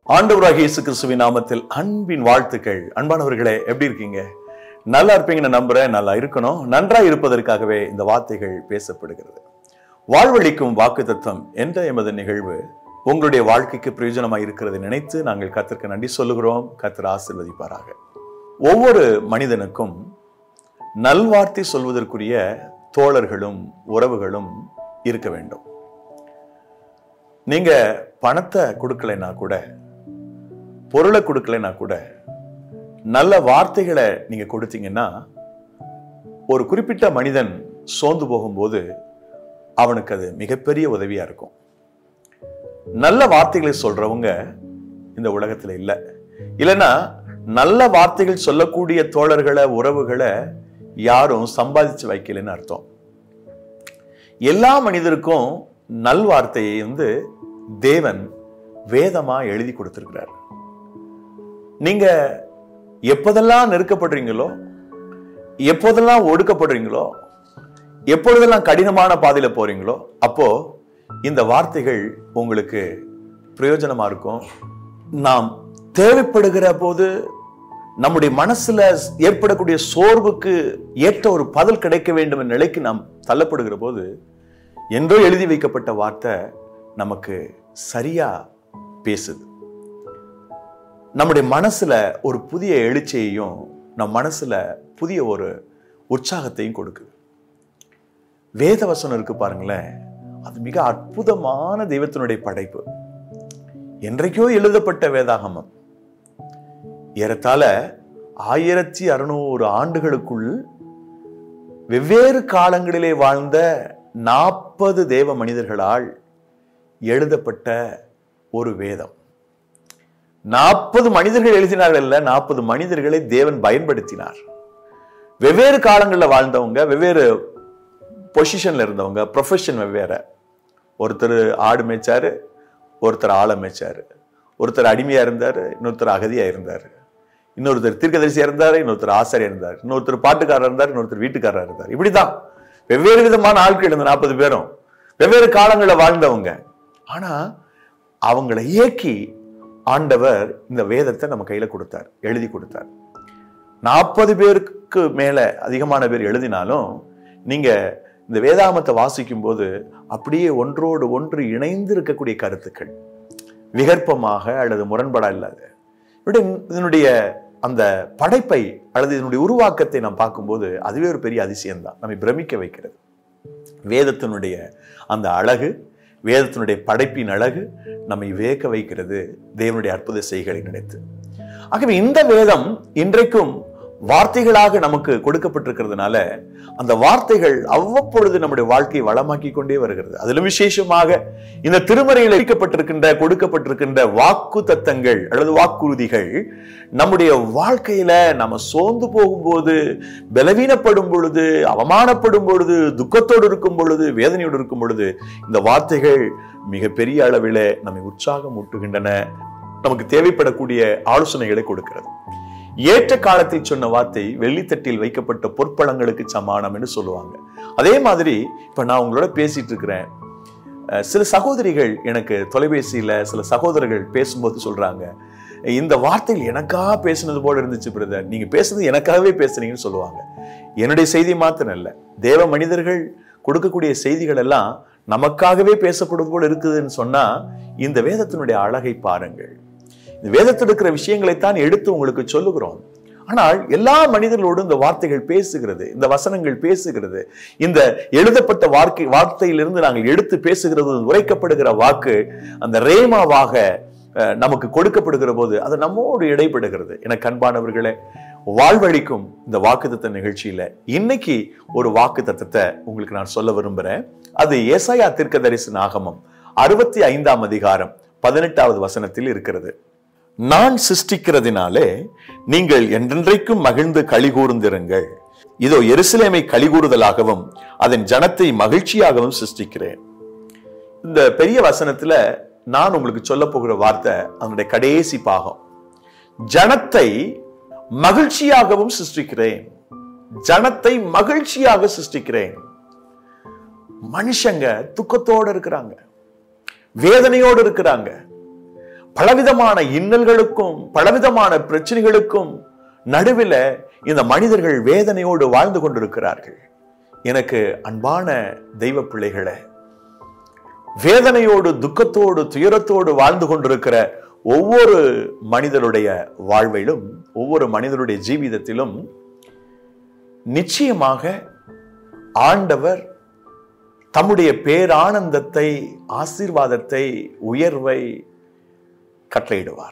ஆண்டவராகிய இயேசு கிறிஸ்துவின் நாமத்தில் அன்பின் வாழ்த்துக்கள் அன்பானவர்களே எப்படி இருக்கீங்க நல்லா இருப்பீங்கன்னு நம்புறேன் நல்லா இருக்கணும் நன்றா இருப்பதற்காகவே இந்த வார்த்தைகள் பேசப்படுகிறது வாழ்வழிக்கும் வாக்கு தத்துவம் என்ற எமது நிகழ்வு உங்களுடைய வாழ்க்கைக்கு பிரயோஜனமாக இருக்கிறதை நினைத்து நாங்கள் கத்திற்கு நன்றி சொல்லுகிறோம் கத்தர் ஆசிர்வதிப்பாராக ஒவ்வொரு மனிதனுக்கும் நல்வார்த்தை சொல்வதற்குரிய தோழர்களும் உறவுகளும் இருக்க வேண்டும் நீங்க பணத்தை கொடுக்கலைன்னா கூட பொருளை கொடுக்கலைன்னா கூட நல்ல வார்த்தைகளை நீங்க கொடுத்தீங்கன்னா ஒரு குறிப்பிட்ட மனிதன் சோர்ந்து போகும்போது அவனுக்கு அது மிகப்பெரிய உதவியா இருக்கும் நல்ல வார்த்தைகளை சொல்றவங்க இந்த உலகத்துல இல்ல இல்லைன்னா நல்ல வார்த்தைகள் சொல்லக்கூடிய தோழர்களை உறவுகளை யாரும் சம்பாதிச்சு வைக்கலன்னு அர்த்தம் எல்லா மனிதருக்கும் நல்வார்த்தையை வந்து தேவன் வேதமா எழுதி கொடுத்திருக்கிறார் நீங்க எப்போதெல்லாம் நெருக்கப்படுறீங்களோ எப்போதெல்லாம் ஒடுக்கப்படுறீங்களோ எப்பொழுதெல்லாம் கடினமான பாதையில போறீங்களோ அப்போ இந்த வார்த்தைகள் உங்களுக்கு பிரயோஜனமா இருக்கும் நாம் தேவைப்படுகிற போது நம்முடைய மனசுல ஏற்படக்கூடிய சோர்வுக்கு ஏற்ற ஒரு பதில் கிடைக்க வேண்டும் என்ற நிலைக்கு நாம் தள்ளப்படுகிற போது என்றோ எழுதி வைக்கப்பட்ட வார்த்தை நமக்கு சரியா பேசுது நம்முடைய மனசுல ஒரு புதிய எழுச்சியையும் நம் மனசுல புதிய ஒரு உற்சாகத்தையும் கொடுக்குது வேதவசனம் இருக்கு பாருங்களேன் அது மிக அற்புதமான தெய்வத்தினுடைய படைப்பு என்றைக்கோ எழுதப்பட்ட வேதாகமம் ஏறத்தாழ ஆயிரத்தி அறுநூறு ஆண்டுகளுக்குள் வெவ்வேறு காலங்களிலே வாழ்ந்த நாற்பது தேவ மனிதர்களால் எழுதப்பட்ட ஒரு வேதம் நாற்பது மனிதர்கள் எழுதினார்கள் இல்ல நாற்பது மனிதர்களை தேவன் பயன்படுத்தினார் வெவ்வேறு காலங்களில் வாழ்ந்தவங்க வெவ்வேறு பொசிஷன்ல இருந்தவங்க ப்ரொஃபஷன் வெவ்வேறு ஒருத்தர் ஆடு மேய்ச்சாரு ஒருத்தர் ஆளை மேய்ச்சாரு ஒருத்தர் அடிமையா இருந்தாரு இன்னொருத்தர் அகதியா இருந்தாரு இன்னொருத்தர் தீர்க்கதரிசியா இருந்தாரு இன்னொருத்தர் ஆசிரியர் இருந்தார் இன்னொருத்தர் பாட்டுக்காரர் இருந்தார் இன்னொருத்தர் வீட்டுக்காரர் இருந்தார் இப்படிதான் வெவ்வேறு விதமான ஆட்கள் இந்த நாற்பது பேரும் வெவ்வேறு காலங்களில் வாழ்ந்தவங்க ஆனா அவங்களை இயக்கி ஆண்டவர் இந்த வேதத்தை நம்ம கையில கொடுத்தார் எழுதி கொடுத்தார் நாற்பது பேருக்கு மேல அதிகமான பேர் எழுதினாலும் நீங்க இந்த வேதாமத்தை வாசிக்கும் போது அப்படியே ஒன்றோடு ஒன்று இணைந்து இருக்கக்கூடிய கருத்துக்கள் விகற்பமாக அல்லது முரண்படா இல்லாத இப்படி இதனுடைய அந்த படைப்பை அல்லது இதனுடைய உருவாக்கத்தை நாம் பார்க்கும்போது அதுவே ஒரு பெரிய அதிசயம்தான் நம்மை பிரமிக்க வைக்கிறது வேதத்தினுடைய அந்த அழகு வேதத்தினுடைய படைப்பின் அழகு நம்மை வியக்க வைக்கிறது தேவனுடைய அற்புத செய்களை நினைத்து ஆகவே இந்த வேதம் இன்றைக்கும் வார்த்தைகளாக நமக்கு கொடுக்கப்பட்டிருக்கிறதுனால அந்த வார்த்தைகள் அவ்வப்பொழுது நம்முடைய வாழ்க்கையை வளமாக்கி கொண்டே வருகிறது அதிலும் விசேஷமாக இந்த திருமறையில் அளிக்கப்பட்டிருக்கின்ற கொடுக்கப்பட்டிருக்கின்ற வாக்கு தத்தங்கள் அல்லது வாக்குறுதிகள் நம்முடைய வாழ்க்கையில நம்ம சோர்ந்து போகும்போது பலவீனப்படும் பொழுது அவமானப்படும் பொழுது துக்கத்தோடு இருக்கும் பொழுது வேதனையோடு இருக்கும் பொழுது இந்த வார்த்தைகள் மிகப்பெரிய அளவில் நம்மை உற்சாகம் ஊட்டுகின்றன நமக்கு தேவைப்படக்கூடிய ஆலோசனைகளை கொடுக்கிறது ஏற்ற காலத்தை சொன்ன வார்த்தை வெள்ளித்தட்டில் வைக்கப்பட்ட பொற்பழங்களுக்கு சமானம் என்று சொல்லுவாங்க அதே மாதிரி இப்ப நான் உங்களோட பேசிட்டு இருக்கிறேன் அஹ் சில சகோதரிகள் எனக்கு தொலைபேசியில சில சகோதரர்கள் பேசும்போது சொல்றாங்க இந்த வார்த்தைகள் எனக்காக பேசுனது போல இருந்துச்சு பிரதர் நீங்க பேசுனது எனக்காகவே பேசுனீங்கன்னு சொல்லுவாங்க என்னுடைய செய்தி மாத்திரம் இல்ல தேவ மனிதர்கள் கொடுக்கக்கூடிய செய்திகள் எல்லாம் நமக்காகவே பேசப்படுவது போல இருக்குதுன்னு சொன்னா இந்த வேதத்தினுடைய அழகை பாருங்கள் இந்த வேதத்தில் இருக்கிற விஷயங்களைத்தான் எடுத்து உங்களுக்கு சொல்லுகிறோம் ஆனால் எல்லா மனிதர்களோடும் இந்த வார்த்தைகள் பேசுகிறது இந்த வசனங்கள் பேசுகிறது இந்த எழுதப்பட்ட வார்த்தை வார்த்தையிலிருந்து நாங்கள் எடுத்து பேசுகிறது உரைக்கப்படுகிற வாக்கு அந்த ரேமாவாக அஹ், நமக்கு கொடுக்கப்படுகிற போது அது நம்மோடு இடைப்படுகிறது எனக்கு அன்பானவர்களே வாழ்வழிக்கும் இந்த வாக்குத்தத்த நிகழ்ச்சியில இன்னைக்கு ஒரு வாக்கு தத்தத்தை உங்களுக்கு நான் சொல்ல விரும்புறேன் அது ஏசாயா தீர்க்க தரிசன ஆகமம் அறுபத்தி ஐந்தாம் அதிகாரம் பதினெட்டாவது வசனத்தில் இருக்கிறது நான் சிருஷ்டிக்கிறதினாலே நீங்கள் என்றென்றைக்கும் மகிழ்ந்து களி கூர்ந்திருங்கள் இதோ எருசலேமை கலிகூறுதலாகவும் அதன் ஜனத்தை மகிழ்ச்சியாகவும் சிருஷ்டிக்கிறேன் இந்த பெரிய வசனத்துல நான் உங்களுக்கு சொல்ல போகிற வார்த்தை அதனுடைய கடைசி பாகம் ஜனத்தை மகிழ்ச்சியாகவும் சிருஷ்டிக்கிறேன் ஜனத்தை மகிழ்ச்சியாக சிருஷ்டிக்கிறேன் மனுஷங்க துக்கத்தோடு இருக்கிறாங்க வேதனையோடு இருக்கிறாங்க பலவிதமான இன்னல்களுக்கும் பலவிதமான பிரச்சனைகளுக்கும் நடுவில் இந்த மனிதர்கள் வேதனையோடு வாழ்ந்து கொண்டிருக்கிறார்கள் எனக்கு அன்பான தெய்வ பிள்ளைகளே வேதனையோடு துக்கத்தோடு துயரத்தோடு வாழ்ந்து கொண்டிருக்கிற ஒவ்வொரு மனிதனுடைய வாழ்விலும் ஒவ்வொரு மனிதனுடைய ஜீவிதத்திலும் நிச்சயமாக ஆண்டவர் தம்முடைய பேரானந்தத்தை ஆசீர்வாதத்தை உயர்வை கட்டளையிடுவார்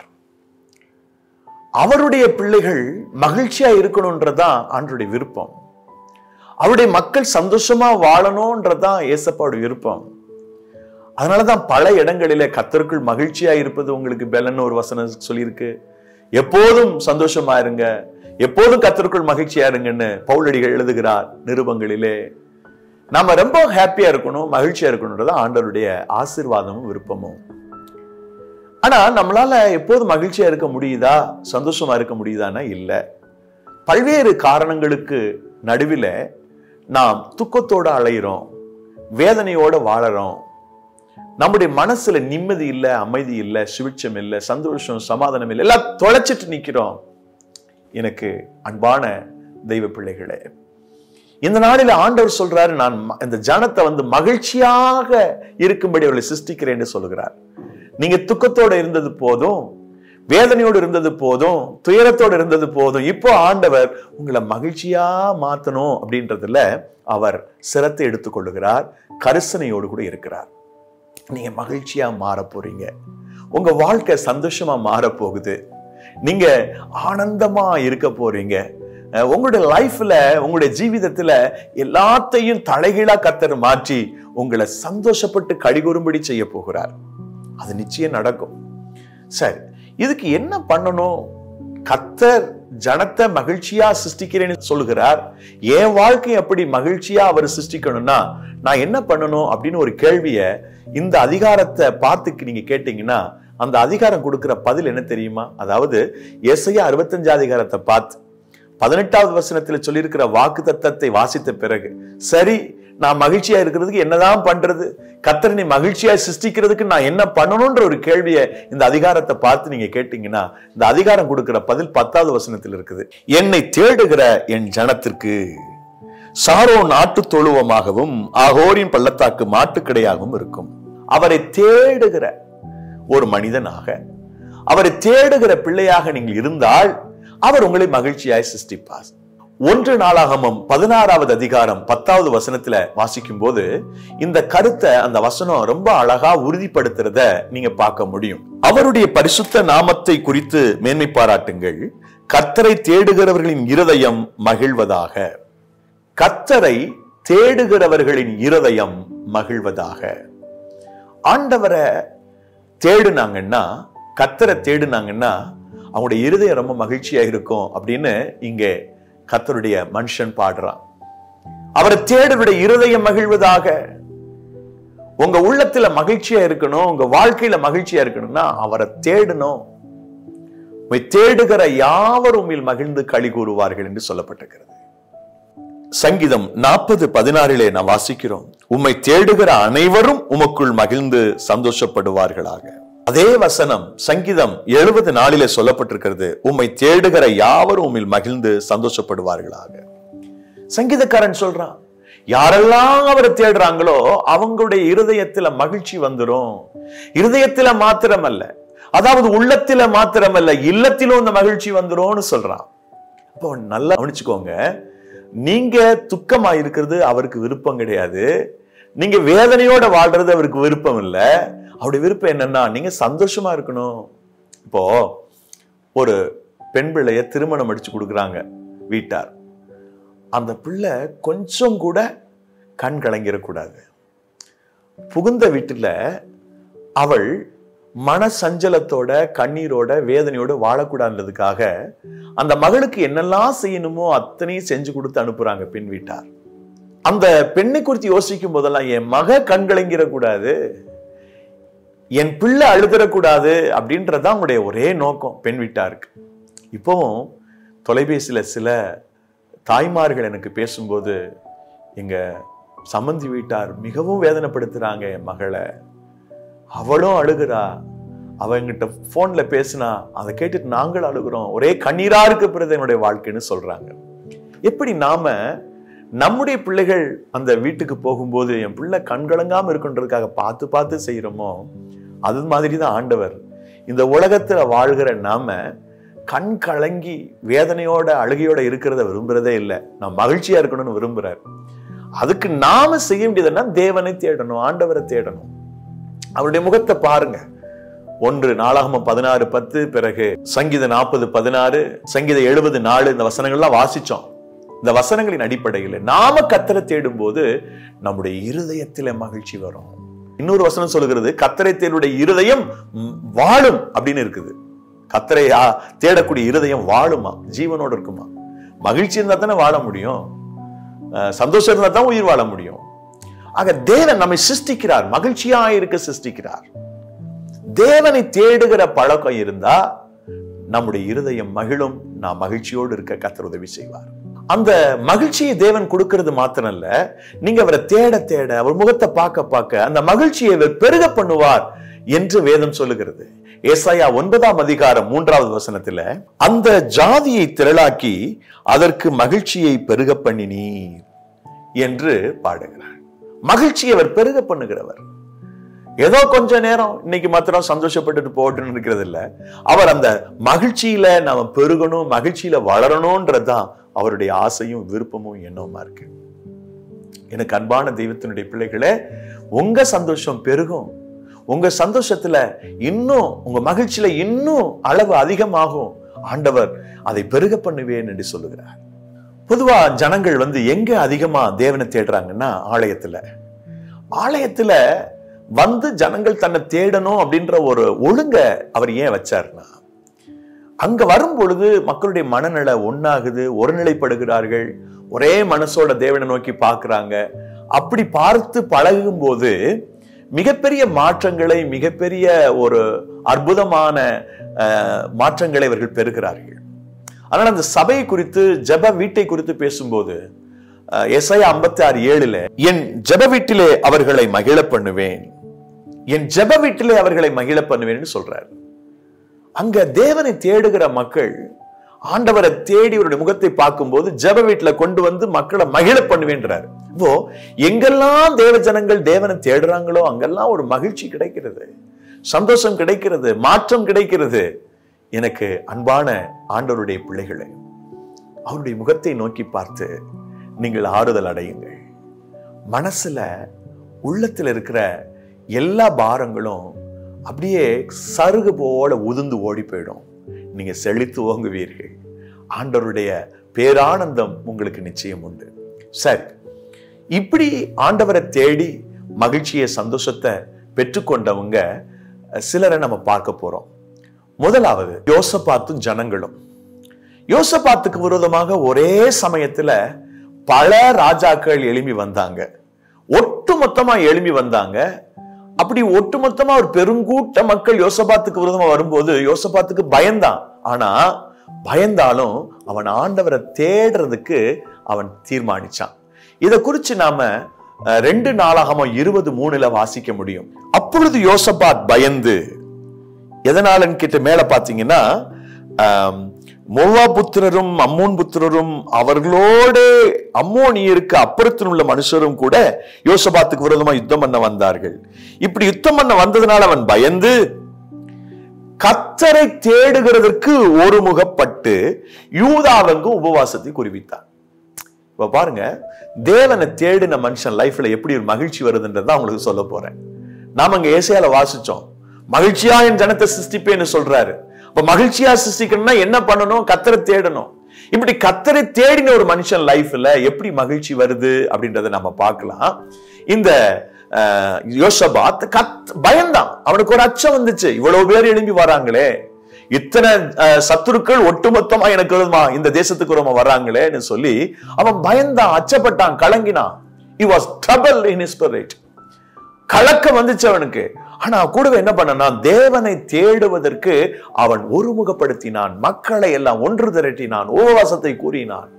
அவருடைய பிள்ளைகள் மகிழ்ச்சியா இருக்கணும்ன்றதான் ஆண்டுடைய விருப்பம் அவருடைய மக்கள் சந்தோஷமா வாழணும்ன்றதான் ஏசப்பாவுடைய விருப்பம் அதனாலதான் பல இடங்களிலே கத்தருக்குள் மகிழ்ச்சியா இருப்பது உங்களுக்கு பெலன்னு ஒரு வசனம் சொல்லியிருக்கு எப்போதும் சந்தோஷமா இருங்க எப்போதும் கத்தருக்குள் மகிழ்ச்சியா இருங்கன்னு பவுலடிகள் எழுதுகிறார் நிருபங்களிலே நாம ரொம்ப ஹாப்பியா இருக்கணும் மகிழ்ச்சியா இருக்கணும்ன்றது ஆண்டவருடைய ஆசீர்வாதமும் விருப்பமும் ஆனா நம்மளால எப்போதும் மகிழ்ச்சியா இருக்க முடியுதா சந்தோஷமா இருக்க முடியுதானா இல்ல பல்வேறு காரணங்களுக்கு நடுவில் நாம் துக்கத்தோட அலையிறோம் வேதனையோட வாழறோம் நம்முடைய மனசுல நிம்மதி இல்லை அமைதி இல்லை சுவிட்சம் இல்லை சந்தோஷம் சமாதானம் இல்லை எல்லாம் தொலைச்சிட்டு நிக்கிறோம் எனக்கு அன்பான தெய்வ பிள்ளைகளே இந்த நாளில் ஆண்டவர் சொல்றாரு நான் ம- இந்த ஜனத்தை வந்து மகிழ்ச்சியாக இருக்கும்படி அவர்களை சிருஷ்டிக்கிறேன்னு சொல்லுகிறார் நீங்க துக்கத்தோட இருந்தது போதும் வேதனையோடு இருந்தது போதும் துயரத்தோடு இருந்தது போதும் இப்போ ஆண்டவர் உங்களை மகிழ்ச்சியா மாத்தணும் அப்படின்றதுல அவர் சிரத்தை எடுத்துக்கொள்ளுகிறார் கரிசனையோடு கூட இருக்கிறார் நீங்க மகிழ்ச்சியா மாற போறீங்க உங்க வாழ்க்கை சந்தோஷமா மாற போகுது நீங்க ஆனந்தமா இருக்க போறீங்க அஹ் உங்களுடைய லைஃப்ல உங்களுடைய ஜீவிதத்துல எல்லாத்தையும் தலைகீழா கத்தர் மாற்றி உங்களை சந்தோஷப்பட்டு கடிகூறும்படி செய்ய போகிறார் அது நிச்சயம் நடக்கும் சரி இதுக்கு என்ன பண்ணணும் கத்தர் ஜனத்தை மகிழ்ச்சியா சிருஷ்டிக்கிறேன்னு சொல்லுகிறார் என் வாழ்க்கை அப்படி மகிழ்ச்சியா அவர் சிருஷ்டிக்கணும்னா நான் என்ன பண்ணணும் அப்படின்னு ஒரு கேள்விய இந்த அதிகாரத்தை பார்த்துக்கு நீங்க கேட்டீங்கன்னா அந்த அதிகாரம் கொடுக்கிற பதில் என்ன தெரியுமா அதாவது எஸ்ஐயா அறுபத்தஞ்சு அதிகாரத்தை பார்த்து பதினெட்டாவது வசனத்துல சொல்லியிருக்கிற வாக்கு தத்தத்தை வாசித்த பிறகு சரி நான் மகிழ்ச்சியா இருக்கிறதுக்கு என்னதான் பண்றது கத்தரனை மகிழ்ச்சியா சிருஷ்டிக்கிறதுக்கு நான் என்ன பண்ணணும்ன்ற ஒரு கேள்வியை இந்த அதிகாரத்தை பார்த்து நீங்க கேட்டீங்கன்னா இந்த அதிகாரம் கொடுக்கிற பதில் பத்தாவது வசனத்தில் இருக்குது என்னை தேடுகிற என் ஜனத்திற்கு சாரோ நாட்டு தொழுவமாகவும் ஆகோரின் பள்ளத்தாக்கு மாட்டுக்கடையாகவும் இருக்கும் அவரை தேடுகிற ஒரு மனிதனாக அவரை தேடுகிற பிள்ளையாக நீங்கள் இருந்தால் அவர் உங்களை மகிழ்ச்சியாய் சிருஷ்டிப்பார் ஒன்று நாளாகமம் பதினாறாவது அதிகாரம் பத்தாவது வசனத்துல வாசிக்கும் போது இந்த கருத்தை அந்த வசனம் ரொம்ப அழகா உறுதிப்படுத்துறத நீங்க பார்க்க முடியும் அவருடைய பரிசுத்த நாமத்தை குறித்து மேன்மை பாராட்டுங்கள் கர்த்தரை தேடுகிறவர்களின் இருதயம் மகிழ்வதாக கர்த்தரை தேடுகிறவர்களின் இருதயம் மகிழ்வதாக ஆண்டவரை தேடுனாங்கன்னா கத்தரை தேடுனாங்கன்னா அவங்களுடைய இருதயம் ரொம்ப மகிழ்ச்சியா இருக்கும் அப்படின்னு இங்கே கத்தருடைய மனுஷன் பாடுறான் அவரை தேடுடைய இருதயம் மகிழ்வதாக உங்க உள்ளத்துல மகிழ்ச்சியா இருக்கணும் உங்க வாழ்க்கையில மகிழ்ச்சியா இருக்கணும்னா அவரை தேடணும் உம்மை தேடுகிற யாவரும் உம்மில் மகிழ்ந்து களி கூறுவார்கள் என்று சொல்லப்பட்டிருக்கிறது சங்கீதம் நாற்பது பதினாறிலே நாம் வாசிக்கிறோம் உம்மை தேடுகிற அனைவரும் உமக்குள் மகிழ்ந்து சந்தோஷப்படுவார்களாக அதே வசனம் சங்கீதம் எழுபது நாளிலே சொல்லப்பட்டிருக்கிறது உம்மை தேடுகிற யாவரும் உம்மில் மகிழ்ந்து சந்தோஷப்படுவார்களாக சங்கீதக்காரன் சொல்றான் யாரெல்லாம் அவரை தேடுறாங்களோ அவங்களுடைய இருதயத்துல மகிழ்ச்சி வந்துரும் இருதயத்துல மாத்திரமல்ல அதாவது உள்ளத்தில மாத்திரமல்ல இல்லத்திலும் இந்த மகிழ்ச்சி வந்துரும்னு சொல்றான் அப்போ நல்லா கவனிச்சுக்கோங்க நீங்க துக்கமா இருக்கிறது அவருக்கு விருப்பம் கிடையாது நீங்க வேதனையோட வாழ்றது அவருக்கு விருப்பம் இல்ல அவருடைய விருப்பம் என்னன்னா நீங்க சந்தோஷமா இருக்கணும் இப்போ ஒரு பெண் பிள்ளைய திருமணம் அடிச்சு கொடுக்குறாங்க வீட்டார் அந்த பிள்ளை கொஞ்சம் கூட கண் கலங்கிடக்கூடாது புகுந்த வீட்டுல அவள் மன சஞ்சலத்தோட கண்ணீரோட வேதனையோட வாழக்கூடாதுன்றதுக்காக அந்த மகளுக்கு என்னெல்லாம் செய்யணுமோ அத்தனையும் செஞ்சு கொடுத்து அனுப்புறாங்க பெண் வீட்டார் அந்த பெண்ணை குறித்து யோசிக்கும் போதெல்லாம் என் மக கண் கலங்கிடக்கூடாது என் பிள்ளை அழுதுறக்கூடாது அப்படின்றதுதான் அவங்களுடைய ஒரே நோக்கம் பெண் வீட்டாருக்கு இப்போவும் தொலைபேசியில சில தாய்மார்கள் எனக்கு பேசும்போது எங்க சம்மந்தி வீட்டார் மிகவும் வேதனைப்படுத்துறாங்க என் மகளை அவளும் அழுகிறா அவங்கிட்ட போன்ல பேசினா அதை கேட்டுட்டு நாங்கள் அழுகிறோம் ஒரே கண்ணீரா இருக்கு பிறகு என்னுடைய வாழ்க்கைன்னு சொல்றாங்க எப்படி நாம நம்முடைய பிள்ளைகள் அந்த வீட்டுக்கு போகும்போது என் பிள்ளை கண்கலங்காம இருக்குன்றதுக்காக பார்த்து பார்த்து செய்யறோமோ அது மாதிரி தான் ஆண்டவர் இந்த உலகத்துல வாழ்கிற நாம கண் கலங்கி வேதனையோட அழுகையோட இருக்கிறத விரும்புறதே இல்லை நான் மகிழ்ச்சியா இருக்கணும்னு விரும்புறாரு அதுக்கு நாம செய்ய வேண்டியதுன்னா தேவனை தேடணும் ஆண்டவரை தேடணும் அவருடைய முகத்தை பாருங்க ஒன்று நாளாகமம் பதினாறு பத்து பிறகு சங்கீத நாற்பது பதினாறு சங்கீத எழுபது நாலு இந்த வசனங்கள்லாம் வாசிச்சோம் இந்த வசனங்களின் அடிப்படையில் நாம கத்தரை தேடும் போது நம்முடைய இருதயத்தில மகிழ்ச்சி வரும் இன்னொரு வசனம் சொல்லுகிறது கத்தரை தேடுடைய இருதயம் ம், வாழும் அப்படின்னு இருக்குது கத்தரை ஆ, தேடக்கூடிய இருதயம் வாழுமா ஜீவனோட இருக்குமா மகிழ்ச்சி இருந்தா தானே வாழ முடியும் அஹ், சந்தோஷம் இருந்தா தான் உயிர் வாழ முடியும் ஆக தேவன் நம்மை சிருஷ்டிக்கிறார் மகிழ்ச்சியா இருக்க சிருஷ்டிக்கிறார் தேவனை தேடுகிற பழக்கம் இருந்தா நம்முடைய இருதயம் மகிழும் நாம் மகிழ்ச்சியோடு இருக்க கத்தர் உதவி செய்வார் அந்த மகிழ்ச்சியை தேவன் கொடுக்கிறது மாத்திரம் இல்ல நீங்க அவரை தேட தேட அவர் முகத்தை பார்க்க பார்க்க அந்த மகிழ்ச்சியை அவர் பெருக பண்ணுவார் என்று வேதம் சொல்லுகிறது ஏசாயா ஒன்பதாம் அதிகாரம் மூன்றாவது வசனத்துல அந்த ஜாதியை திரளாக்கி அதற்கு மகிழ்ச்சியை பெருக பண்ணினீர் என்று பாடுகிறார் மகிழ்ச்சியை அவர் பெருக பண்ணுகிறவர் ஏதோ கொஞ்ச நேரம் இன்னைக்கு மாத்திரம் சந்தோஷப்பட்டுட்டு போட்டுன்னு இருக்கிறது இல்ல அவர் அந்த மகிழ்ச்சியில நாம பெருகணும் மகிழ்ச்சியில வளரணும்ன்றதுதான் அவருடைய ஆசையும் விருப்பமும் எண்ணமா இருக்கு எனக்கு அன்பான தெய்வத்தினுடைய பிள்ளைகளே உங்க சந்தோஷம் பெருகும் உங்க சந்தோஷத்துல இன்னும் உங்க மகிழ்ச்சியில இன்னும் அளவு அதிகமாகும் ஆண்டவர் அதை பெருக பண்ணுவேன் என்று சொல்லுகிறார் பொதுவா ஜனங்கள் வந்து எங்க அதிகமா தேவனை தேடுறாங்கன்னா ஆலயத்துல ஆலயத்துல வந்து ஜனங்கள் தன்னை தேடணும் அப்படின்ற ஒரு ஒழுங்க அவர் ஏன் வச்சாருன்னா அங்க வரும் பொழுது மக்களுடைய மனநிலை ஒன்னாகுது ஒருநிலைப்படுகிறார்கள் ஒரே மனசோட தேவனை நோக்கி பார்க்கறாங்க அப்படி பார்த்து பழகும் போது மிகப்பெரிய மாற்றங்களை மிகப்பெரிய ஒரு அற்புதமான அஹ், மாற்றங்களை இவர்கள் பெறுகிறார்கள் ஆனால் அந்த சபை குறித்து ஜெப வீட்டை குறித்து பேசும்போது எஸ்ஐ ஐம்பத்தி ஆறு ஏழுல என் ஜெப வீட்டிலே அவர்களை மகிழ பண்ணுவேன் என் ஜெப வீட்டிலே அவர்களை மகிழ பண்ணுவேன்னு சொல்றார் அங்க தேவனை தேடுகிற மக்கள் ஆண்டவரை தேடி அவருடைய முகத்தை பார்க்கும்போது ஜெப வீட்டுல கொண்டு வந்து மக்களை மகிழ பண்ணுவேன்றார் இப்போ எங்கெல்லாம் தேவ ஜனங்கள் தேவனை தேடுறாங்களோ அங்கெல்லாம் ஒரு மகிழ்ச்சி கிடைக்கிறது சந்தோஷம் கிடைக்கிறது மாற்றம் கிடைக்கிறது எனக்கு அன்பான ஆண்டவருடைய பிள்ளைகளே அவருடைய முகத்தை நோக்கி பார்த்து நீங்கள் ஆறுதல் அடையுங்கள் மனசுல உள்ளத்துல இருக்கிற எல்லா பாரங்களும் அப்படியே சருகு போல உதிர்ந்து ஓடி போயிடும் நீங்க செழித்து ஓங்குவீர்கள் ஆண்டவருடைய பேரானந்தம் உங்களுக்கு நிச்சயம் உண்டு சரி இப்படி ஆண்டவரை தேடி மகிழ்ச்சியை சந்தோஷத்தை பெற்றுக்கொண்டவங்க சிலரை நம்ம பார்க்க போறோம் முதலாவது யோசபாத்தும் ஜனங்களும் யோசபாத்துக்கு விரோதமாக ஒரே சமயத்துல பல ராஜாக்கள் எழும்பி வந்தாங்க ஒட்டு மொத்தமா எழும்பி வந்தாங்க அப்படி ஒட்டுமொத்தமா ஒரு பெருங்கூட்ட மக்கள் யோசபாத்துக்கு விரோதமா வரும்போது யோசபாத்துக்கு பயந்தான் ஆனா பயந்தாலும் அவன் ஆண்டவரை தேடுறதுக்கு அவன் தீர்மானிச்சான் இதை குறிச்சு நாம அஹ், ரெண்டு நாளாகமோ இருபது மூணுல வாசிக்க முடியும் அப்பொழுது யோசபாத் பயந்து எதனாலன்னு கிட்ட மேல பாத்தீங்கன்னா ஆம், மோவா புத்திரரும் அம்மோன் புத்திரரும் அவர்களோடு அம்மோனியருக்கு அப்புறத்தில் உள்ள மனுஷரும் கூட யோசபாத்துக்கு விரோதமா யுத்தம் பண்ண வந்தார்கள் இப்படி யுத்தம் பண்ண வந்ததுனால அவன் பயந்து கத்தரை தேடுகிறதற்கு ஒருமுகப்பட்டு யூதாவெங்கும் உபவாசத்தை குறிவித்தான் இப்ப பாருங்க தேவனை தேடின மனுஷன் லைஃப்ல எப்படி ஒரு மகிழ்ச்சி வருதுன்றதை உங்களுக்கு சொல்ல போறேன் நாம அங்க ஏசியால வாசிச்சோம் மகிழ்ச்சியா என் ஜனத்தை சிருஷ்டிப்பேன்னு சொல்றாரு அப்ப மகிழ்ச்சியா சிருஷ்டிக்கணும்னா என்ன பண்ணணும் கத்தரை தேடணும் இப்படி கத்தரை தேடின ஒரு மனுஷன் லைஃப்ல எப்படி மகிழ்ச்சி வருது அப்படின்றத நம்ம பார்க்கலாம் இந்த அஹ், யோசபாத் கத் பயந்தான் அவனுக்கு ஒரு அச்சம் வந்துச்சு இவ்வளவு பேர் எழும்பி வராங்களே இத்தனை அஹ், சத்துருக்கள் ஒட்டுமொத்தமா எனக்கு விரோதமா இந்த தேசத்துக்கு விரோதமா வர்றாங்களேன்னு சொல்லி அவன் பயந்தான் அச்சப்பட்டான் கலங்கினான் he was trouble in his spirit கலக்கம் வந்துச்சு அவனுக்கு ஆனா கூடவே என்ன பண்ணனா தேவனை தேடுவதற்கு அவன் ஒருமுகப்படுத்தினான் மக்களை எல்லாம் ஒன்று திரட்டினான் உபவாசத்தை கூறினான்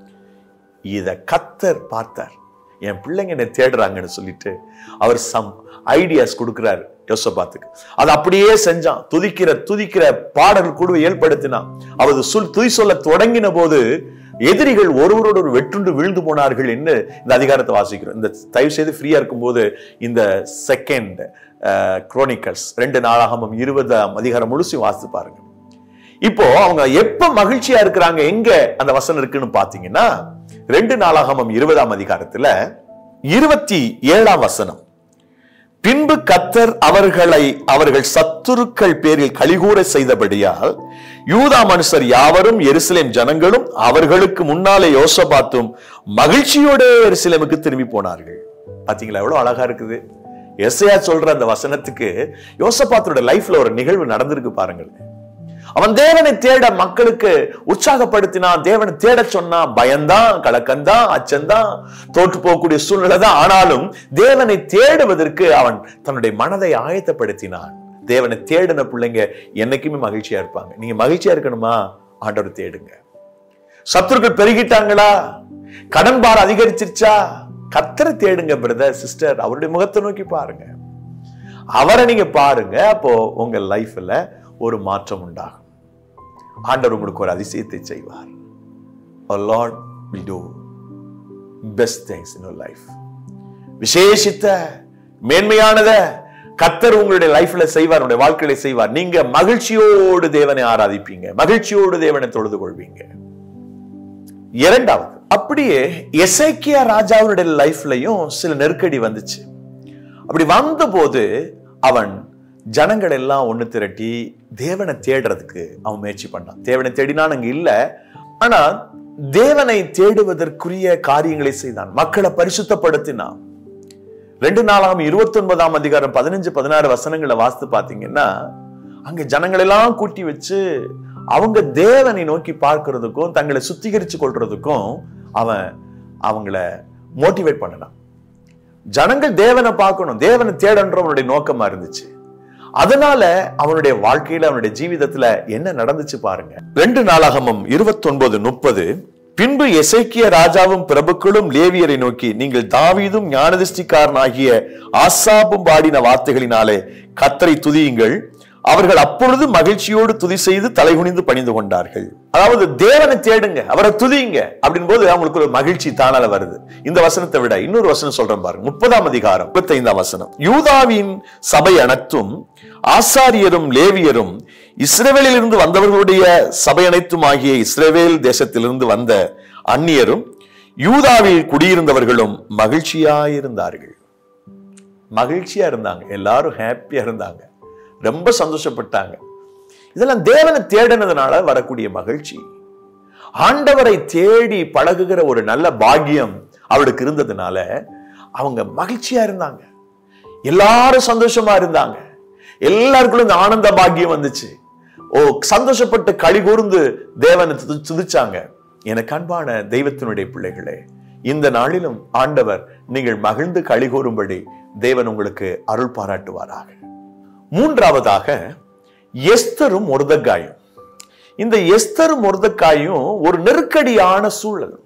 இத கத்தர் பார்த்தார் என் பிள்ளைங்க என்னை தேடுறாங்கன்னு சொல்லிட்டு அவர் சம் ஐடியாஸ் கொடுக்கிறார் யோசபாத்துக்கு அது அப்படியே செஞ்சான் துதிக்கிற துதிக்கிற பாடல் குழுவை ஏற்படுத்தினான் அவரது சொல் துதி சொல்ல தொடங்கின போது எதிரிகள் ஒருவரோடு ஒரு வெற்றுண்டு விழுந்து போனார்கள் என்று இந்த அதிகாரத்தை வாசிக்கிறோம் இந்த தயவு செய்து ஃப்ரீயா இருக்கும்போது இந்த செகண்ட் குரோனிக்கல்ஸ் ரெண்டு நாளாகமும் இருபதாம் அதிகாரம் முழுசும் வாசித்து பாருங்க இப்போ அவங்க எப்ப மகிழ்ச்சியா இருக்கிறாங்க எங்க அந்த வசனம் இருக்குன்னு பாத்தீங்கன்னா ரெண்டு நாளாகமம் இருபதாம் அதிகாரத்துல இருபத்தி ஏழாம் வசனம் பின்பு கத்தர் அவர்களை அவர்கள் சத்துருக்கள் பேரில் கலிகூற செய்தபடியால் யூதா மனுஷர் யாவரும் எருசலேம் ஜனங்களும் அவர்களுக்கு முன்னாலே யோசபாத்தும் மகிழ்ச்சியோட எருசலேமுக்கு திரும்பி போனார்கள் பாத்தீங்களா எவ்வளவு அழகா இருக்குது எஸ்ஐயா சொல்ற அந்த வசனத்துக்கு யோசபாத்தோட லைஃப்ல ஒரு நிகழ்வு நடந்திருக்கு பாருங்கள் அவன் தேவனை தேட மக்களுக்கு உற்சாகப்படுத்தினான் தேவனை தேட சொன்னான் பயந்தான் கலக்கந்தான் அச்சந்தான் தோற்று போகக்கூடிய சூழ்நிலை தான் ஆனாலும் தேவனை தேடுவதற்கு அவன் தன்னுடைய மனதை ஆயத்தப்படுத்தினான் தேவனை தேடின பிள்ளைங்க என்னைக்குமே மகிழ்ச்சியா இருப்பாங்க நீங்க மகிழ்ச்சியா இருக்கணுமா ஆண்டவர் தேடுங்க சத்துருக்கள் பெருகிட்டாங்களா கடன் பாரம் அதிகரிச்சிருச்சா கத்தரை தேடுங்க பிரதர் சிஸ்டர் அவருடைய முகத்தை நோக்கி பாருங்க அவரை நீங்க பாருங்க அப்போ உங்க லைஃப்ல ஒரு மாற்றம் உண்டாகும் ஆண்டவர் உங்களுக்கு ஒரு அதிசயத்தை செய்வார் A Lord will do best things in your life. விசேஷித்த மேன்மையானத கத்தர் உங்களுடைய லைஃப்ல செய்வார் உங்களுடைய வாழ்க்கையில செய்வார் நீங்க மகிழ்ச்சியோடு தேவனை ஆராதிப்பீங்க மகிழ்ச்சியோடு தேவனை தொழுது கொள்வீங்க இரண்டாவது அப்படியே எசைக்கியா ராஜாவுடைய லைஃப்லயும் சில நெருக்கடி வந்துச்சு அப்படி வந்தபோது அவன் ஜனங்கள் எல்லாம் ஒண்ணு திரட்டி தேவனை தேடுறதுக்கு அவன் முயற்சி பண்ணான் தேவனை தேடினான் அங்க இல்ல ஆனா தேவனை தேடுவதற்குரிய காரியங்களை செய்தான் மக்களை பரிசுத்தப்படுத்தினான் ரெண்டு நாளாம் இருபத்தி ஒன்பதாம் அதிகாரம் பதினஞ்சு பதினாறு வசனங்களை வாசித்து பாத்தீங்கன்னா அங்க ஜனங்கள் எல்லாம் கூட்டி வச்சு அவங்க தேவனை நோக்கி பார்க்கிறதுக்கும் தங்களை சுத்திகரிச்சு கொள்றதுக்கும் அவன் அவங்கள மோட்டிவேட் பண்ணினான் ஜனங்கள் தேவனை பார்க்கணும் தேவனை தேடன்றவனுடைய நோக்கமா இருந்துச்சு அதனால அவனுடைய வாழ்க்கையில அவனுடைய ஜீவிதத்துல என்ன நடந்துச்சு பாருங்க ரெண்டு நாளாகமும் இருபத்தி ஒன்பது முப்பது பின்பு எசேக்கிய ராஜாவும் பிரபுக்களும் லேவியரை நோக்கி நீங்கள் தாவீதும் ஞானதிஷ்டிக்காரனாகிய ஆசாப்பும் பாடின வார்த்தைகளினாலே கத்தரை துதியுங்கள் அவர்கள் அப்பொழுது மகிழ்ச்சியோடு துதி செய்து தலைகுனிந்து பணிந்து கொண்டார்கள் அதாவது தேவனை தேடுங்க அவரை துதிங்க அப்படின் போது அவங்களுக்கு ஒரு மகிழ்ச்சி தானால வருது இந்த வசனத்தை விட இன்னொரு வசனம் சொல்றேன் பாருங்க முப்பதாம் அதிகாரம் முப்பத்தைந்தாம் வசனம் யூதாவின் சபை அனைத்தும் ஆசாரியரும் லேவியரும் இஸ்ரேவேலிலிருந்து வந்தவர்களுடைய சபை அனைத்தும் ஆகிய இஸ்ரேவேல் தேசத்திலிருந்து வந்த அந்நியரும் யூதாவில் குடியிருந்தவர்களும் மகிழ்ச்சியாயிருந்தார்கள் மகிழ்ச்சியா இருந்தாங்க எல்லாரும் ஹாப்பியா இருந்தாங்க ரொம்ப சந்தோஷப்பட்டாங்க இதெல்லாம் தேவனை தேடினதுனால வரக்கூடிய மகிழ்ச்சி ஆண்டவரை தேடி பழகுகிற ஒரு நல்ல பாக்கியம் அவளுக்கு இருந்ததுனால அவங்க மகிழ்ச்சியா இருந்தாங்க எல்லாரும் சந்தோஷமா இருந்தாங்க எல்லாருக்குள்ள இந்த ஆனந்த பாக்கியம் வந்துச்சு ஓ சந்தோஷப்பட்டு களி கூர்ந்து தேவனை துதி- துதிச்சாங்க எனக்கு அன்பான தெய்வத்தினுடைய பிள்ளைகளே இந்த நாளிலும் ஆண்டவர் நீங்கள் மகிழ்ந்து களி கூறும்படி தேவன் உங்களுக்கு அருள் பாராட்டுவாராக மூன்றாவதாக எஸ்தரும் மொர்தக்காயும் இந்த எஸ்தரும் மொர்தக்காயும் ஒரு நெருக்கடியான சூழல்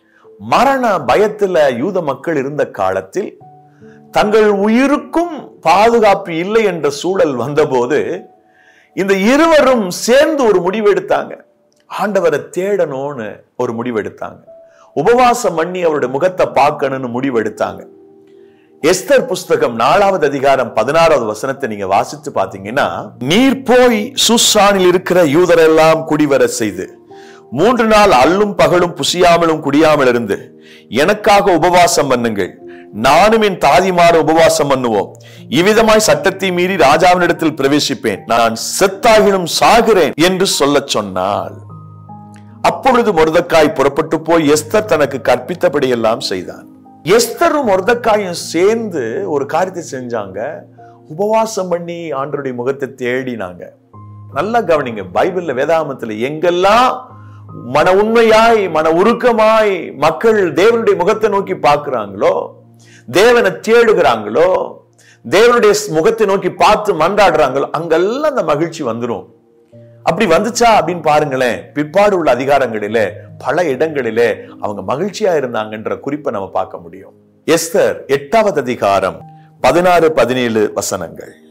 மரண பயத்துல யூத மக்கள் இருந்த காலத்தில் தங்கள் உயிருக்கும் பாதுகாப்பு இல்லை என்ற சூழல் வந்தபோது இந்த இருவரும் சேர்ந்து ஒரு முடிவு எடுத்தாங்க ஆண்டவரை தேடணும்னு ஒரு முடிவு எடுத்தாங்க உபவாசம் பண்ணி அவருடைய முகத்தை பார்க்கணும்னு முடிவு எடுத்தாங்க எஸ்தர் புஸ்தகம் நாலாவது அதிகாரம் பதினாறாவது வசனத்தை நீங்க வாசித்து பாத்தீங்கன்னா நீர் போய் சுசானில் இருக்கிற யூதரெல்லாம் குடிவர செய்து மூன்று நாள் அல்லும் பகலும் புசியாமலும் குடியாமல் இருந்து எனக்காக உபவாசம் பண்ணுங்கள் நானும் என் தாதிமார உபவாசம் பண்ணுவோம் இவ்விதமாய் சட்டத்தை மீறி ராஜாவினிடத்தில் பிரவேசிப்பேன் நான் செத்தாகிலும் சாகிறேன் என்று சொல்லச் சொன்னாள் அப்பொழுது மொர்தக்காய் புறப்பட்டு போய் எஸ்தர் தனக்கு கற்பித்தபடி எல்லாம் செய்தான் எஸ்தரும் மொர்தக்காயும் சேர்ந்து ஒரு காரியத்தை செஞ்சாங்க உபவாசம் பண்ணி ஆண்டருடைய முகத்தை தேடினாங்க நல்லா கவனிங்க பைபிள்ல வேதாகமத்துல எங்கெல்லாம் மன உண்மையாய் மன உருக்கமாய் மக்கள் தேவனுடைய முகத்தை நோக்கி பார்க்கிறாங்களோ தேவனை தேடுகிறாங்களோ தேவனுடைய முகத்தை நோக்கி பார்த்து மன்றாடுறாங்களோ அங்கெல்லாம் அந்த மகிழ்ச்சி வந்துரும் அப்படி வந்துச்சா அப்படின்னு பாருங்களேன் பிற்பாடு உள்ள அதிகாரங்களிலே பல இடங்களிலே அவங்க மகிழ்ச்சியா இருந்தாங்கன்ற குறிப்பை நம்ம பார்க்க முடியும் எஸ்தர் எட்டாவது அதிகாரம் பதினாறு பதினேழு வசனங்கள்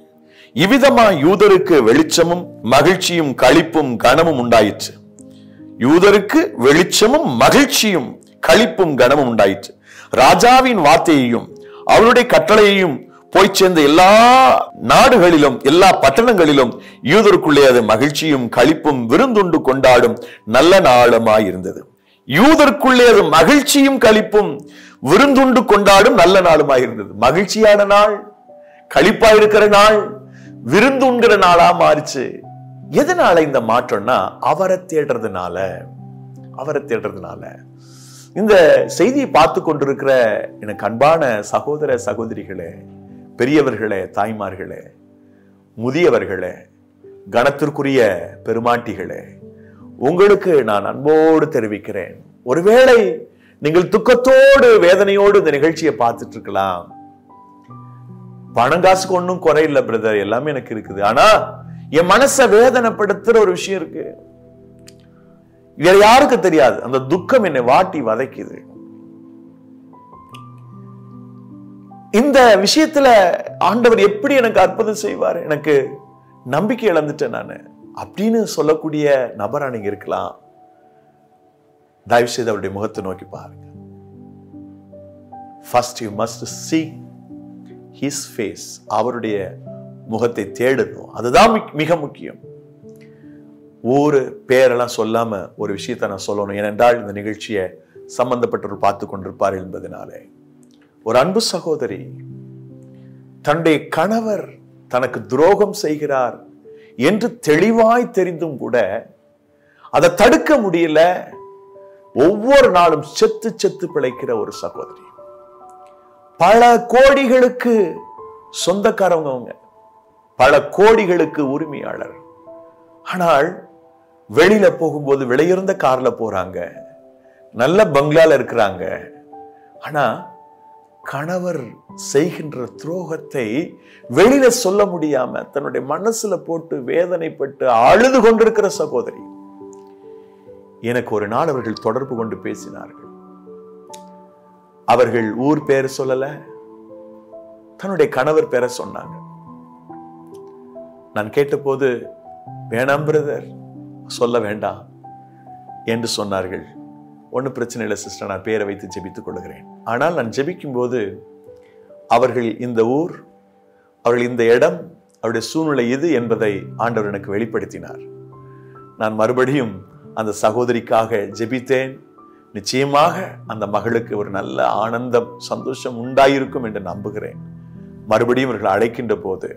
இவ்விதமா யூதருக்கு வெளிச்சமும் மகிழ்ச்சியும் களிப்பும் கனமும் உண்டாயிற்று யூதருக்கு வெளிச்சமும் மகிழ்ச்சியும் களிப்பும் கனமும் உண்டாயிற்று ராஜாவின் வார்த்தையையும் அவருடைய கட்டளையையும் போய் சேர்ந்த எல்லா நாடுகளிலும் எல்லா பட்டணங்களிலும் யூதருக்குள்ளே அது மகிழ்ச்சியும் களிப்பும் விருந்துண்டு கொண்டாடும் நல்ல நாளுமாய் இருந்தது யூதருக்குள்ளே அது மகிழ்ச்சியும் களிப்பும் விருந்துண்டு கொண்டாடும் நல்ல நாளுமாய் இருந்தது மகிழ்ச்சியான நாள் களிப்பா இருக்கிற நாள் விருந்துங்கிற நாளா மாறிச்சு எதனால இந்த மாற்றம்னா அவரை தேடுறதுனால அவரை தேடுறதுனால இந்த செய்தியை பார்த்து கொண்டிருக்கிற எனக்கு அன்பான சகோதர சகோதரிகளே பெரியவர்களே தாய்மார்களே முதியவர்களே கணத்திற்குரிய பெருமாட்டிகளே உங்களுக்கு நான் அன்போடு தெரிவிக்கிறேன் ஒருவேளை நீங்கள் துக்கத்தோடு வேதனையோடு இந்த நிகழ்ச்சியை பார்த்துட்டு இருக்கலாம் பணம் காசுக்கு ஒன்றும் குறையில்லை பிரதர் எல்லாமே எனக்கு இருக்குது ஆனா என் மனசை வேதனைப்படுத்துற ஒரு விஷயம் இருக்கு வேற யாருக்கு தெரியாது அந்த துக்கம் என்னை வாட்டி வதைக்குது இந்த விஷயத்துல ஆண்டவர் எப்படி எனக்கு அற்புதம் செய்வார் எனக்கு நம்பிக்கை இழந்துட்டேன் நான் அப்படின்னு சொல்லக்கூடிய நபரா நீங்க இருக்கலாம் தயவு செய்து அவருடைய முகத்தை நோக்கி பாருங்க first you must see his face அவருடைய முகத்தை தேடணும் அதுதான் மிக்- மிக முக்கியம் ஊரு பேரெல்லாம் சொல்லாம ஒரு விஷயத்தை நான் சொல்லணும் ஏனென்றால் இந்த நிகழ்ச்சியை சம்பந்தப்பட்டவர் பார்த்து கொண்டிருப்பார் என்பதனாலே ஒரு அன்பு சகோதரி தன்னுடைய கணவர் தனக்கு துரோகம் செய்கிறார் என்று தெளிவாய் தெரிந்தும் கூட அதை தடுக்க முடியல ஒவ்வொரு நாளும் செத்து செத்து பிழைக்கிற ஒரு சகோதரி பல கோடிகளுக்கு சொந்தக்காரவங்க அவங்க பல கோடிகளுக்கு உரிமையாளர் ஆனால் வெளியில போகும்போது விலையுறந்த கார்ல போறாங்க நல்ல பங்களால இருக்கிறாங்க ஆனா கணவர் செய்கின்ற துரோகத்தை வெளியில சொல்ல முடியாம தன்னுடைய மனசுல போட்டு வேதனைப்பட்டு அழுது கொண்டிருக்கிற சகோதரி எனக்கு ஒரு நாள் அவர்கள் தொடர்பு கொண்டு பேசினார்கள் அவர்கள் ஊர் பேர் சொல்லல தன்னுடைய கணவர் பேரை சொன்னாங்க நான் கேட்டபோது வேணாம் பிரதர் சொல்ல வேண்டாம் என்று சொன்னார்கள் ஒன்றும் பிரச்சனை இல்லை சிஸ்டர் நான் பேரை வைத்து ஜெபித்துக் கொள்கிறேன் ஆனால் நான் ஜெபிக்கும் போது அவர்கள் இந்த ஊர் அவர்கள் இந்த இடம் அவருடைய சூழ்நிலை இது என்பதை ஆண்டவர் எனக்கு வெளிப்படுத்தினார் நான் மறுபடியும் அந்த சகோதரிக்காக ஜெபித்தேன் நிச்சயமாக அந்த மகளுக்கு ஒரு நல்ல ஆனந்தம் சந்தோஷம் உண்டாயிருக்கும் என்று நம்புகிறேன் மறுபடியும் இவர்கள் அழைக்கின்ற போது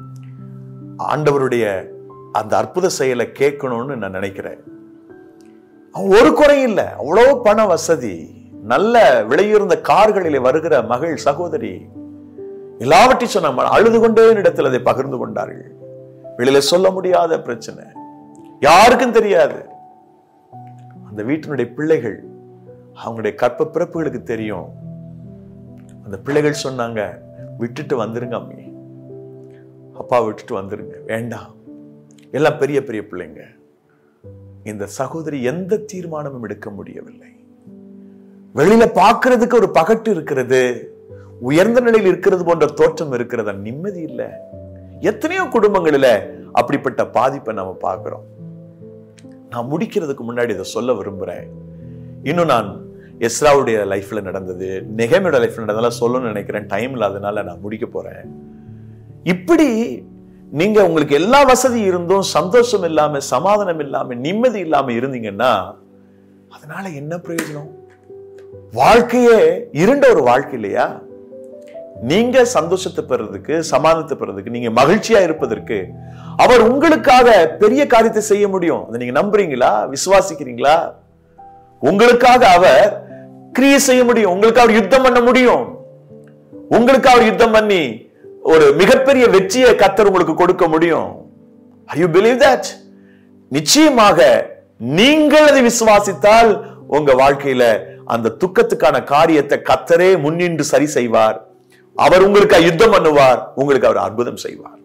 ஆண்டவருடைய அந்த அற்புத செயலை கேட்கணும்னு நான் நினைக்கிறேன் அவன் ஒரு குறையும் இல்லை அவ்வளோ பண வசதி நல்ல விலையுறந்த கார்களிலே வருகிற மகள் சகோதரி எல்லாவற்றையும் சொன்னாங்க அழுது கொண்டே இடத்தில் அதை பகிர்ந்து கொண்டார்கள் வெளியில சொல்ல முடியாத பிரச்சனை யாருக்கும் தெரியாது அந்த வீட்டினுடைய பிள்ளைகள் அவங்களுடைய கற்ப பிறப்புகளுக்கு தெரியும் அந்த பிள்ளைகள் சொன்னாங்க விட்டுட்டு வந்துருங்க அம்மி அப்பா விட்டுட்டு வந்துருங்க வேண்டாம் எல்லாம் பெரிய பெரிய பிள்ளைங்க இந்த சகோதரி எந்த தீர்மானமும் எடுக்க முடியவில்லை வெளியில பார்க்கிறதுக்கு ஒரு பகட்டு இருக்கிறது உயர்ந்த நிலையில் இருக்கிறது போன்ற தோற்றம் இருக்கிறது நிம்மதி இல்லை எத்தனையோ குடும்பங்களில அப்படிப்பட்ட பாதிப்பை நம்ம பார்க்கிறோம் நான் முடிக்கிறதுக்கு முன்னாடி இதை சொல்ல விரும்புறேன் இன்னும் நான் எஸ்ராவுடைய லைஃப்ல நடந்தது நெகமையோட லைஃப்ல நடந்ததெல்லாம் சொல்லணும்னு நினைக்கிறேன் டைம் இல்லாதனால நான் முடிக்க போறேன் இப்படி நீங்க உங்களுக்கு எல்லா வசதி இருந்தும் சந்தோஷம் இல்லாம சமாதானம் இல்லாம நிம்மதி இல்லாம இருந்தீங்கன்னா அதனால என்ன பிரயோஜனம் வாழ்க்கையே இருண்ட ஒரு வாழ்க்கை இல்லையா நீங்க சந்தோஷத்தை பெறதுக்கு சமாதானத்தை பெறதுக்கு நீங்க மகிழ்ச்சியா இருப்பதற்கு அவர் உங்களுக்காக பெரிய காரியத்தை செய்ய முடியும் அதை நீங்க நம்புறீங்களா விசுவாசிக்கிறீங்களா உங்களுக்காக அவர் கிரியை செய்ய முடியும் உங்களுக்கு அவர் யுத்தம் பண்ண முடியும் உங்களுக்கு அவர் யுத்தம் பண்ணி ஒரு மிகப்பெரிய வெற்றியை கத்தர் உங்களுக்கு கொடுக்க முடியும் Are you believe that நிச்சயமாக நீங்கள் அதை விசுவாசித்தால் உங்க வாழ்க்கையில அந்த துக்கத்துக்கான காரியத்தை கத்தரே முன்னின்று சரி செய்வார் அவர் உங்களுக்கு யுத்தம் பண்ணுவார் உங்களுக்கு அவர் அற்புதம் செய்வார்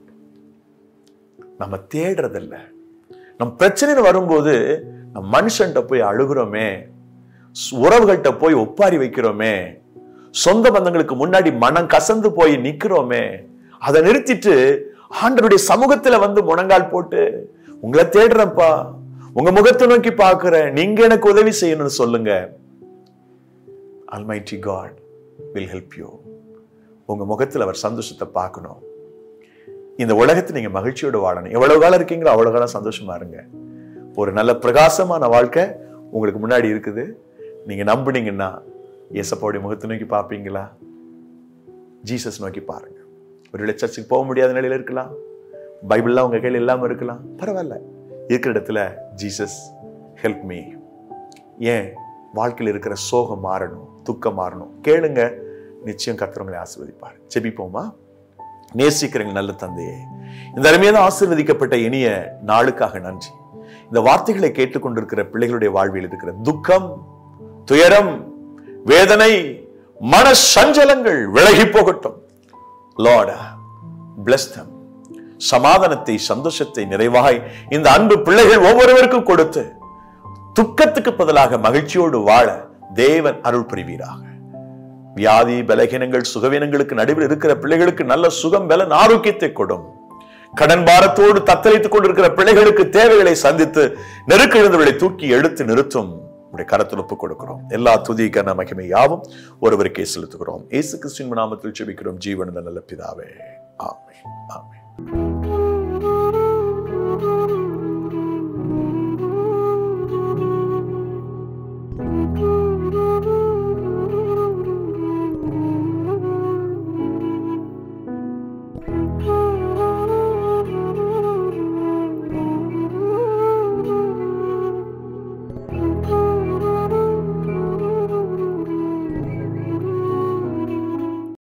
நம்ம தேடுறதில்ல நம் பிரச்சனைன்னு வரும்போது நம்ம மனுஷன்ட்ட போய் அழுகிறோமே உறவுகள்கிட்ட போய் ஒப்பாரி வைக்கிறோமே சொந்த பந்தங்களுக்கு முன்னாடி மனம் கசந்து போய் நிக்கிறோமே அதை நிறுத்திட்டு ஆண்டருடைய சமூகத்துல வந்து முழங்கால் போட்டு உங்களை தேடுறேன்ப்பா உங்க முகத்தை நோக்கி பார்க்கிறேன் நீங்க எனக்கு உதவி செய்யணும்னு சொல்லுங்க almighty God will help you உங்க முகத்துல அவர் சந்தோஷத்தை பார்க்கணும் இந்த உலகத்தை நீங்க மகிழ்ச்சியோட வாழணும் எவ்வளவு காலம் இருக்கீங்களோ அவ்வளவு காலம் சந்தோஷமா இருங்க ஒரு நல்ல பிரகாசமான வாழ்க்கை உங்களுக்கு முன்னாடி இருக்குது நீங்க நம்புனீங்கன்னா இயேசப்பாவுடைய முகத்தை நோக்கி பார்ப்பீங்களா ஜீசஸ் நோக்கி பாருங்க ஒருவேளை சர்ச்சுக்கு போக முடியாத நிலையில இருக்கலாம் பைபிள்லாம் உங்க கையில் இல்லாம இருக்கலாம் பரவாயில்ல இருக்கிற இடத்துல ஜீசஸ் ஹெல்ப் மீ ஏன் வாழ்க்கையில் இருக்கிற சோகம் மாறணும் துக்கம் மாறணும் கேளுங்க நிச்சயம் கத்துறவங்களை ஆசீர்வதிப்பார் ஜெபிப்போமா நேசிக்கிறீங்க நல்ல தந்தையே இந்த அருமையான ஆசீர்வதிக்கப்பட்ட இனிய நாளுக்காக நன்றி இந்த வார்த்தைகளை கேட்டுக்கொண்டிருக்கிற பிள்ளைகளுடைய வாழ்வில் இருக்கிற துக்கம் துயரம் வேதனை மன சஞ்சலங்கள் விலகி போகட்டும் லார்ட் bless them சமாதானத்தை சந்தோஷத்தை நிறைவாய் இந்த அன்பு பிள்ளைகள் ஒவ்வொருவருக்கும் கொடுத்து துக்கத்துக்கு பதிலாக மகிழ்ச்சியோடு வாழ தேவன் அருள் புரிவீராக வியாதி பலகீனங்கள் சுகவீனங்களுக்கு நடுவில் இருக்கிற பிள்ளைகளுக்கு நல்ல சுகம் பலன் ஆரோக்கியத்தை கொடும் கடன் பாரத்தோடு தத்தளித்துக் கொண்டிருக்கிற பிள்ளைகளுக்கு தேவைகளை சந்தித்து நெருக்கிழந்தவர்களை தூக்கி எடுத்து நிறுத்தும் உடைய கரத்தில் ஒப்புக் கொடுக்கிறோம் எல்லா துதி கன மகிமை யாவும் ஒருவருக்கே செலுத்துகிறோம் இயேசு கிறிஸ்துவின் நாமத்தில் ஜெபிக்கிறோம் ஜீவன நல்ல பிதாவே ஆமென் ஆமென்